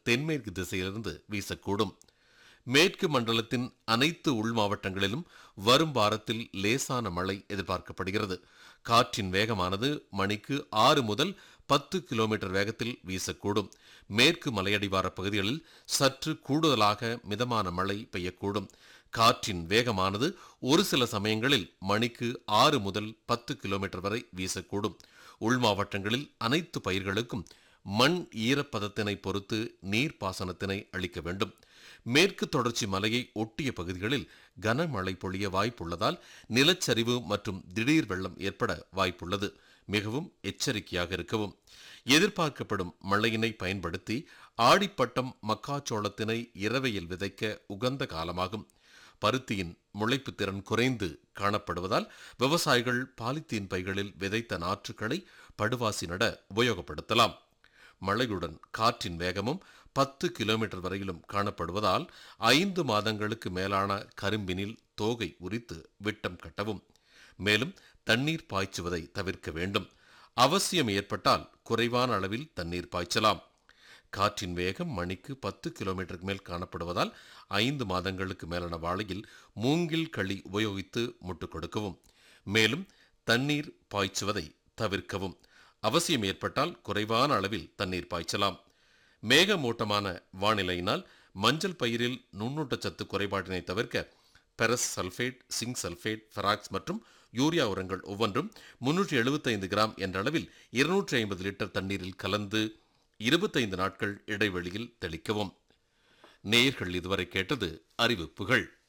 தென்மேற்கு திசையிலிருந்து வீசக்கூடும் மேற்கு மண்டலத்தின் அனைத்து உள் மாவட்டங்களிலும் வரும் வாரத்தில் லேசான மழை எதிர்பார்க்கப்படுகிறது காற்றின் வேகமானது மணிக்கு ஆறு முதல் பத்து கிலோமீட்டர் வேகத்தில் வீசக்கூடும் மேற்கு மலையடிவார பகுதிகளில் சற்று கூடுதலாக மிதமான மழை பெய்யக்கூடும் காற்றின் வேகமானது ஒரு சில சமயங்களில் மணிக்கு ஆறு முதல் பத்து கிலோமீட்டர் வரை வீசக்கூடும் உள் மாவட்டங்களில் அனைத்து பயிர்களுக்கும் மண் ஈரப்பதத்தினை பொறுத்து நீர்ப்பாசனத்தினை அளிக்க வேண்டும் மேற்கு தொடர்ச்சி மலையை ஒட்டிய பகுதிகளில் கனமழை பொழிய வாய்ப்புள்ளதால் நிலச்சரிவு மற்றும் திடீர் வெள்ளம் ஏற்பட வாய்ப்புள்ளது மிகவும் எச்சரிக்கையாக இருக்கவும் எதிர்பார்க்கப்படும் மழையினை பயன்படுத்தி ஆடிப்பட்டம் மக்காச்சோளத்தினை இரவையில் விதைக்க உகந்த காலமாகும் பருத்தியின் முளைப்பு திறன் குறைந்து காணப்படுவதால் விவசாயிகள் பாலித்தீன் பைகளில் விதைத்த நாற்றுக்களை படுவாசி நட உபயோகப்படுத்தலாம் மழையுடன் காற்றின் வேகமும் பத்து கிலோமீட்டர் வரையிலும் காணப்படுவதால் ஐந்து மாதங்களுக்கு மேலான கரும்பினில் தோகை உரித்து விட்டம் கட்டவும் மேலும் தண்ணீர் பாய்ச்சுவதை தவிர்க்க வேண்டும் அவசியம் ஏற்பட்டால் குறைவான அளவில் தண்ணீர் பாய்ச்சலாம் காற்றின் வேகம் மணிக்கு பத்து கிலோமீட்டருக்கு மேல் காணப்படுவதால் ஐந்து மாதங்களுக்கு மேலான வாழையில் மூங்கில் களி உபயோகித்து முட்டு கொடுக்கவும் மேலும் தண்ணீர் பாய்ச்சுவதை தவிர்க்கவும் அவசியம் ஏற்பட்டால் குறைவான அளவில் தண்ணீர் பாய்ச்சலாம் மேகமூட்டமான வானிலையினால் மஞ்சள் பயிரில் நுண்ணூட்டச்சத்து குறைபாட்டினை தவிர்க்க ferrous sulphate zinc sulphate Ferox மற்றும் யூரியா உரங்கள் ஒவ்வொன்றும் முன்னூற்றி எழுபத்தைந்து கிராம் என்ற அளவில் இருநூற்றி ஐம்பது லிட்டர் தண்ணீரில் கலந்து இருபத்தைந்து நாட்கள் இடைவெளியில் தெளிக்கவும் நேயர்கள் இதுவரை கேட்டது அறிவிப்புகள்